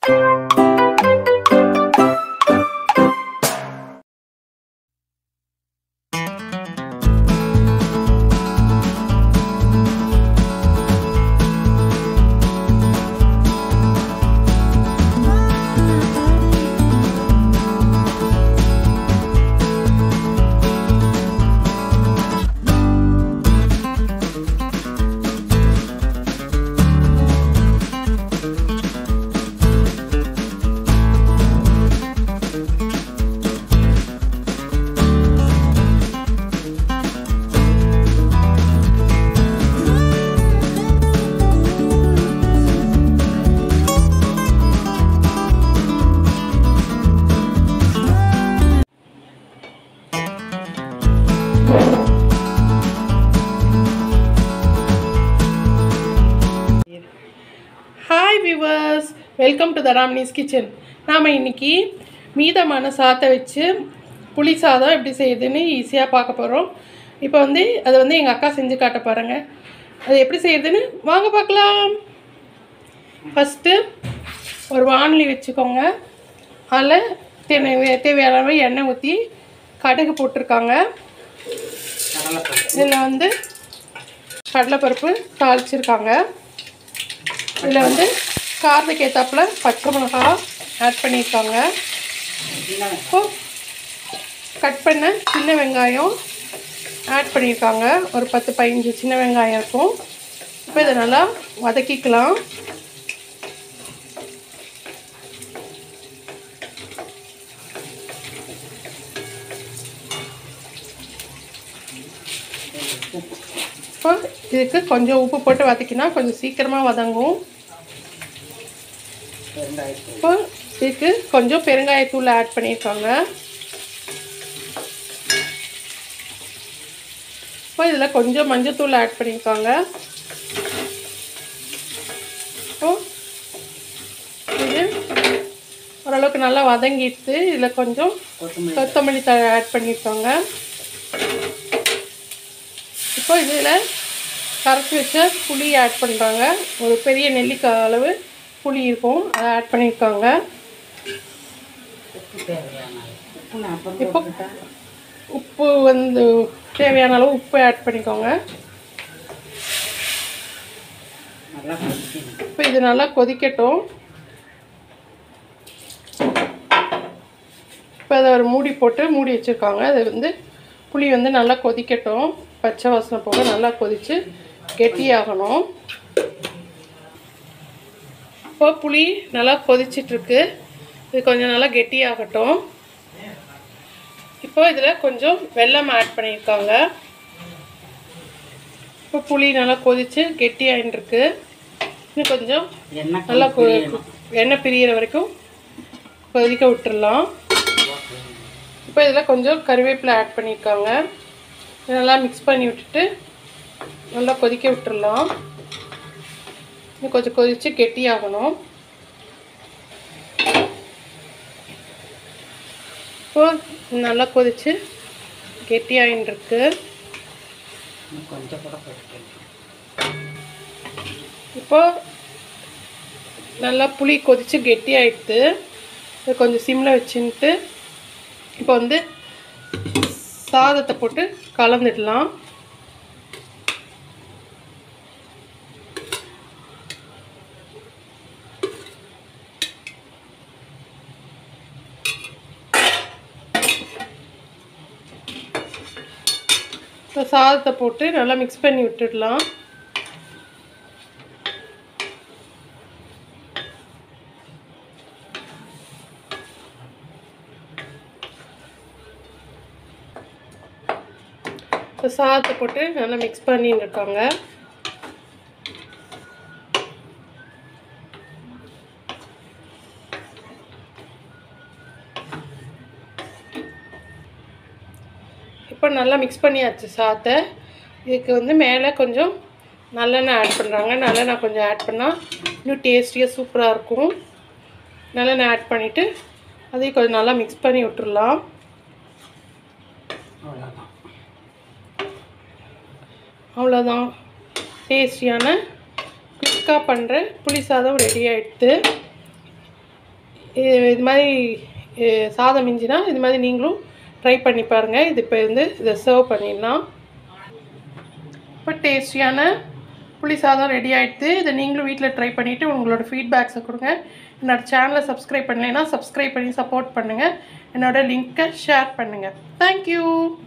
hi viewers welcome to தராமணிஸ் kitchen நாம் இன்னைக்கு மீதமான சாத்தை வச்சு புளி சாதம் எப்படி செய்யுதுன்னு ஈஸியாக பார்க்க போகிறோம் இப்போ வந்து அதை வந்து எங்கள் அக்கா செஞ்சு காட்ட பாருங்க அது எப்படி செய்யுதுன்னு வாங்க பார்க்கலாம் ஃபஸ்ட்டு ஒரு வானொலி வச்சுக்கோங்க அதில் தேவை தேவையான அளவு எண்ணெய் ஊற்றி கடுகு போட்டிருக்காங்க இதில் வந்து கடலைப்பருப்பு தாளிச்சிருக்காங்க இதில் வந்து காரத்துக்கு ஏற்றாப்புல பச்சை மிளகா ஆட் பண்ணியிருக்காங்க இப்போ கட் பண்ண சின்ன வெங்காயம் ஆட் பண்ணியிருக்காங்க ஒரு பத்து பதினஞ்சு சின்ன வெங்காயம் இருக்கும் இப்போ இதை நல்லா வதக்கிக்கலாம் இப்போ இதுக்கு கொஞ்சம் உப்பு போட்டு வதக்கினா கொஞ்சம் சீக்கிரமாக வதங்கும் இப்போ இதுக்கு கொஞ்சம் பெருங்காயத்தூள் ஆட் பண்ணியிருக்காங்க இப்போ இதில் கொஞ்சம் மஞ்சத்தூள் ஆட் பண்ணியிருக்காங்க இப்போ இது ஓரளவுக்கு நல்லா வதங்கிட்டு இதில் கொஞ்சம் கொத்தமல்லி தழை ஆட் பண்ணியிருக்காங்க இப்போ இதில் கரைச்சி வச்ச புளி ஆட் பண்ணுறாங்க ஒரு பெரிய நெல்லிக்காய் அளவு புளி இருக்கும் அதை ஆட் பண்ணியிருக்காங்க இப்போ உப்பு வந்து தேவையான அளவு உப்பு ஆட் பண்ணிக்கோங்க இப்போ இது நல்லா கொதிக்கட்டும் இப்போ அதை ஒரு மூடி போட்டு மூடி வச்சுருக்காங்க அது வந்து புளி வந்து நல்லா கொதிக்கட்டும் பச்சை வாசனை போக நல்லா கொதித்து கெட்டியாகணும் இப்போ புளி நல்லா கொதிச்சிட்ருக்கு இது கொஞ்சம் நல்லா கெட்டியாகட்டும் இப்போ இதில் கொஞ்சம் வெல்லம் ஆட் பண்ணியிருக்காங்க இப்போ புளி நல்லா கொதித்து கெட்டியாயின்ட்டுருக்கு இன்னும் கொஞ்சம் நல்லா கொ- எண்ணெய் பிரியிற வரைக்கும் கொதிக்க விட்டுறலாம் இப்போ இதில் கொஞ்சம் கருவேப்பிலை ஆட் பண்ணியிருக்காங்க இதை நல்லா மிக்ஸ் பண்ணி விட்டுட்டு நல்லா கொதிக்க விட்டுறலாம் இன்னும் கொஞ்சம் கொதித்து கெட்டியாகணும் இப்போ நல்லா கொதித்து கெட்டியாயின்னு இருக்கு இப்போ நல்லா புளி கொதித்து கெட்டியாயிடுது இது கொஞ்சம் சிம்மில் வச்சுன்ட்டு இப்போ வந்து சாதத்தை போட்டு கலந்துடலாம் இப்போ சாதத்தை போட்டு நல்லா மிக்ஸ் பண்ணி விட்டுடலாம் இப்போ சாதத்தை போட்டு நல்லா மிக்ஸ் பண்ணின்னு இருக்காங்க இப்போ நல்லா மிக்ஸ் பண்ணியாச்சு சாத்தை இதுக்கு வந்து மேலே கொஞ்சம் நல்லெண்ணெய் ஆட் பண்ணுறாங்க நல்லெண்ணெய் கொஞ்சம் ஆட் பண்ணால் இன்னும் டேஸ்டியாக சூப்பராக இருக்கும் நல்லெண்ணெய் ஆட் பண்ணிவிட்டு அதையும் கொஞ்சம் நல்லா மிக்ஸ் பண்ணி விட்டுறலாம் அவ்வளோதான் டேஸ்டியான குயிக்காக பண்ணுற புளி சாதம் ரெடி ஆகிடுது இது இது மாதிரி அஹ், சாதம் மிஞ்சினா இது மாதிரி நீங்களும் ட்ரை பண்ணி பாருங்கள் இது இப்போ வந்து இதை சர்வ் பண்ணிடலாம் இப்போ டேஸ்டியான புளி சாதம் ரெடி ஆகிடுது இதை நீங்களும் வீட்டில் ட்ரை பண்ணிவிட்டு உங்களோட ஃபீட்பேக்ஸை கொடுங்க என்னோட சேனலை சப்ஸ்கிரைப் பண்ணலைன்னா சப்ஸ்கிரைப் பண்ணி சப்போர்ட் பண்ணுங்கள் என்னோட லிங்க்கை ஷேர் பண்ணுங்கள் தேங்க்யூ